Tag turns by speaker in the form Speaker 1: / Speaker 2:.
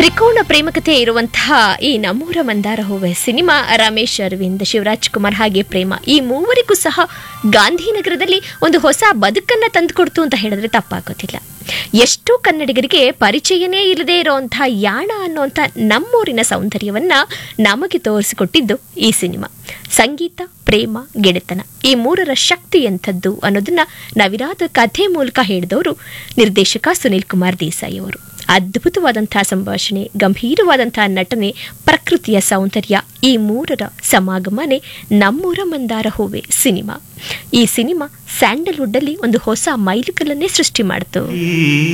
Speaker 1: ತ್ರಿಕೋಣ ಪ್ರೇಮಕತೆ ಇರುವಂತಹ ಈ ನಮ್ಮೂರ ಮಂದಾರ ಹೂವೆ ಸಿನಿಮಾ ರಮೇಶ್ ಅರವಿಂದ್ ಶಿವರಾಜ್ ಕುಮಾರ್ ಹಾಗೆ ಪ್ರೇಮ ಈ ಮೂವರಿಗೂ ಸಹ ಗಾಂಧಿನಗರದಲ್ಲಿ ಒಂದು ಹೊಸ ಬದುಕನ್ನ ತಂದುಕೊಡ್ತು ಅಂತ ಹೇಳಿದ್ರೆ ತಪ್ಪಾಗೋದಿಲ್ಲ ಎಷ್ಟೋ ಕನ್ನಡಿಗರಿಗೆ ಪರಿಚಯನೇ ಇಲ್ಲದೆ ಇರುವಂತಹ ಯಾಣ ಅನ್ನುವಂಥ ನಮ್ಮೂರಿನ ಸೌಂದರ್ಯವನ್ನ ನಮಗೆ ತೋರಿಸಿಕೊಟ್ಟಿದ್ದು ಈ ಸಿನಿಮಾ ಸಂಗೀತ ಪ್ರೇಮ ಗೆಳೆತನ ಈ ಮೂರರ ಶಕ್ತಿ ಎಂಥದ್ದು ಅನ್ನೋದನ್ನ ನವಿರಾದ ಕಥೆ ಮೂಲಕ ಹೇಳಿದವರು ನಿರ್ದೇಶಕ ಸುನಿಲ್ ಕುಮಾರ್ ದೇಸಾಯಿ ಅವರು ಅದ್ಭುತವಾದಂತಹ ಸಂಭಾಷಣೆ ಗಂಭೀರವಾದಂತಹ ನಟನೆ ಪ್ರಕೃತಿಯ ಸೌಂದರ್ಯ ಈ ಮೂರರ ಸಮಾಗಮನೆ ನಮ್ಮೂರ ಮಂದಾರ ಹೂವೆ ಸಿನಿಮಾ ಈ ಸಿನಿಮಾ ಸ್ಯಾಂಡಲ್ವುಡ್ ಅಲ್ಲಿ ಒಂದು ಹೊಸ ಮೈಲುಗಲ್ಲನ್ನೇ ಸೃಷ್ಟಿ ಮಾಡಿತು